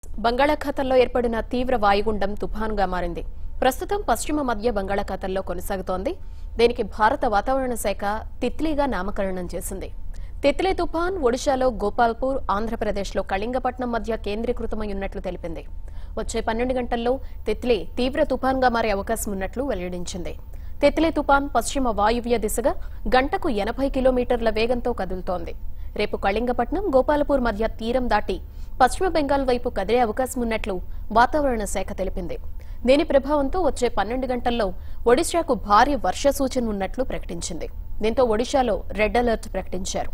బంగాళాఖాతంలో ఏర్పడిన తీవ్ర వాయుగుండం తుఫాన్గా మారింది ప్రస్తుతం పశ్చిమ మధ్య బంగాళాఖాతంలో కొనసాగుతోంది దీనికి భారత వాతావరణ శాఖ తిత్లీగా నామకరణం చేసింది తిత్లీ తుఫాన్ ఒడిశాలో గోపాల్పూర్ ఆంధ్రప్రదేశ్లో కళింగపట్నం మధ్య కేంద్రీకృతమై ఉన్నట్లు తెలిపింది వచ్చే పన్నెండు గంటల్లో తిత్లీ తీవ్ర తుఫాన్గా మారే అవకాశం ఉన్నట్లు వెల్లడించింది తిత్లీ తుపాన్ పశ్చిమ వాయువ్య దిశగా గంటకు ఎనభై కిలోమీటర్ల వేగంతో కదులుతోంది రేపు కళింగపట్నం గోపాలపూర్ మధ్య తీరం దాటి పశ్చిమ బెంగాల్ వైపు కదిలే అవకాశం ఉన్నట్లు వాతావరణ శాఖ తెలిపింది దీని ప్రభావంతో వచ్చే పన్నెండు గంటల్లో ఒడిశాకు భారీ వర్ష సూచన ఉన్నట్లు ప్రకటించింది దీంతో ఒడిశాలో రెడ్ అలర్ట్ ప్రకటించారు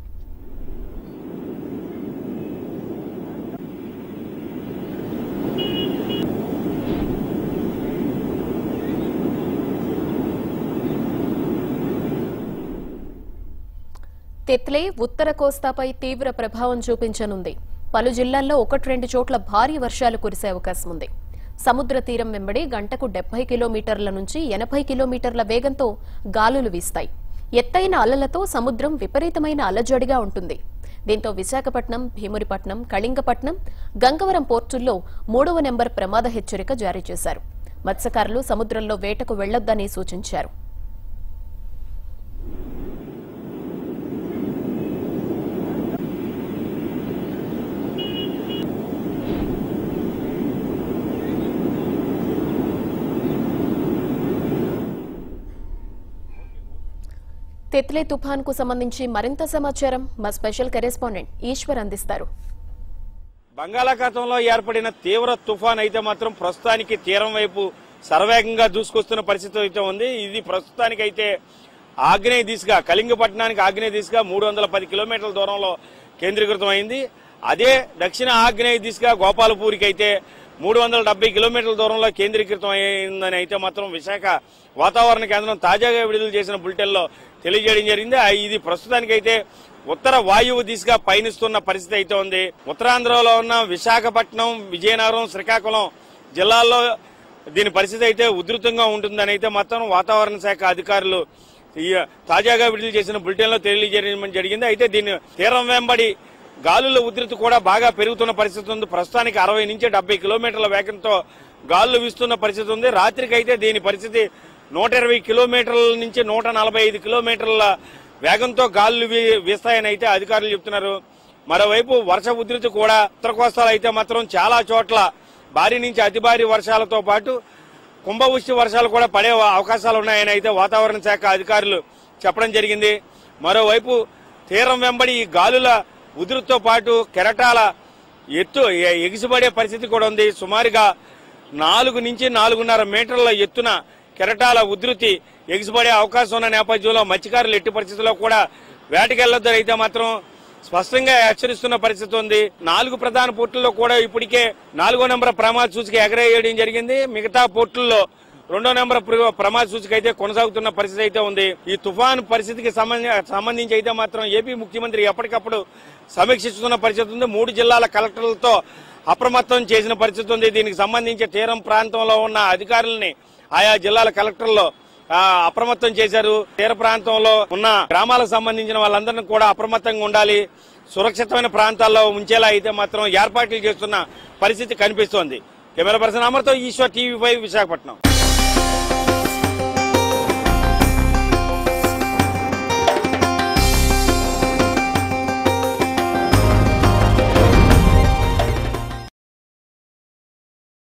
తిత్లీ ఉత్తర కోస్తాపై తీవ్ర ప్రభావం చూపించనుంది పలు జిల్లాల్లో ఒకటి రెండు చోట్ల భారీ వర్షాలు కురిసే అవకాశం ఉంది సముద్ర తీరం వెంబడి గంటకు డెబ్బై కిలోమీటర్ల నుంచి ఎనభై కిలోమీటర్ల వేగంతో గాలులు వీస్తాయి ఎత్తైన అలలతో సముద్రం విపరీతమైన అలజడిగా ఉంటుంది దీంతో విశాఖపట్నం భీమునిపట్నం కళింగపట్నం గంగవరం పోర్టుల్లో మూడవ నెంబర్ ప్రమాద హెచ్చరిక జారీ చేశారు మత్స్యకారులు సముద్రంలో వేటకు వెళ్లొద్దని సూచించారు తిత్లీ తుఫాన్ కు సంబంధించి మరింత సమాచారం మా స్పెషల్ కరెస్పాండెంట్ ఈశ్వర్ అందిస్తారు బంగాళాఖాతంలో ఏర్పడిన తీవ్ర తుఫాన్ అయితే మాత్రం ప్రస్తుతానికి తీరం వైపు సర్వేగంగా దూసుకొస్తున్న పరిస్థితి అయితే ఉంది ఇది ప్రస్తుతానికైతే ఆగ్నేయ దిశగా కళింగపట్నానికి ఆగ్నేయ దిశగా మూడు వందల పది కిలోమీటర్ల దూరంలో కేంద్రీకృతం అయింది అదే దక్షిణ ఆగ్నేయ దిశగా గోపాలపూర్కి అయితే మూడు వందల డెబ్బై కిలోమీటర్ల దూరంలో కేంద్రీకృతం అయిందని అయితే మాత్రం విశాఖ వాతావరణ కేంద్రం తాజాగా విడుదల చేసిన బులెటిన్లో తెలియజేయడం జరిగింది ఆ- ఇది ప్రస్తుతానికైతే ఉత్తర వాయువు దిశగా పయనిస్తున్న పరిస్థితి అయితే ఉంది ఉత్తరాంధ్రలో ఉన్న విశాఖపట్నం విజయనగరం శ్రీకాకుళం జిల్లాల్లో దీని పరిస్థితి అయితే ఉధృతంగా ఉంటుందని అయితే మాత్రం వాతావరణ శాఖ అధికారులు ఈ తాజాగా విడుదల చేసిన బులెటిన్ లో తెలియజేయడం జరిగింది అయితే దీని తీరం వెంబడి గాలుల ఉధృతి కూడా బాగా పెరుగుతున్న పరిస్థితి ఉంది ప్రస్తుతానికి అరవై నుంచి డెబ్బై కిలోమీటర్ల వేగంతో గాలులు వీస్తున్న పరిస్థితి ఉంది రాత్రికి అయితే దీని పరిస్థితి నూట ఇరవై కిలోమీటర్ల నుంచి నూట నలభై ఐదు కిలోమీటర్ల వేగంతో గాలులు వీ- వీస్తాయని అయితే అధికారులు చెప్తున్నారు మరోవైపు వర్ష ఉధృతి కూడా ఉత్తర కోస్తాలో అయితే మాత్రం చాలా చోట్ల భారీ నుంచి అతి భారీ వర్షాలతో పాటు కుంభవృష్టి వర్షాలు కూడా పడే అవకాశాలు ఉన్నాయని అయితే వాతావరణ శాఖ అధికారులు చెప్పడం జరిగింది మరోవైపు తీరం వెంబడి ఈ గాలుల ఉధృతితో పాటు కెరటాల ఎత్తు ఎ- ఎగిసిపడే పరిస్థితి కూడా ఉంది సుమారుగా నాలుగు నుంచి నాలుగున్నర మీటర్ల ఎత్తున కెరటాల ఉధృతి ఎగిసిపడే అవకాశం ఉన్న నేపథ్యంలో మత్స్యకారులు ఎట్టి పరిస్థితుల్లో కూడా వేటకెళ్లొద్దని అయితే మాత్రం స్పష్టంగా హెచ్చరిస్తున్న పరిస్థితి ఉంది నాలుగు ప్రధాన పోర్టుల్లో కూడా ఇప్పటికే నాలుగో నెంబర్ ప్రమాద సూచిక ఎగరేయడం జరిగింది మిగతా పోర్టుల్లో రెండో నెంబర్ ప్ర- ప్రమాద సూచిక అయితే కొనసాగుతున్న పరిస్థితి అయితే ఉంది ఈ తుఫాన్ పరిస్థితికి సంబంధ- సంబంధించి అయితే మాత్రం ఏపీ ముఖ్యమంత్రి ఎప్పటికప్పుడు సమీక్షిస్తున్న పరిస్థితి ఉంది మూడు జిల్లాల కలెక్టర్లతో అప్రమత్తం చేసిన పరిస్థితి ఉంది దీనికి సంబంధించి తీరం ప్రాంతంలో ఉన్న అధికారుల్ని ఆయా జిల్లాల కలెక్టర్లో ఆ, అప్రమత్తం చేశారు తీర ప్రాంతంలో ఉన్న గ్రామాలకు సంబంధించిన వాళ్ళందరినీ కూడా అప్రమత్తంగా ఉండాలి సురక్షితమైన ప్రాంతాల్లో ఉంచేలా అయితే మాత్రం ఏర్పాట్లు చేస్తున్న పరిస్థితి కనిపిస్తోంది కెమెరా పర్సన్ అమర్తో ఈశ్వర్ టీవీ ఫైవ్ విశాఖపట్నం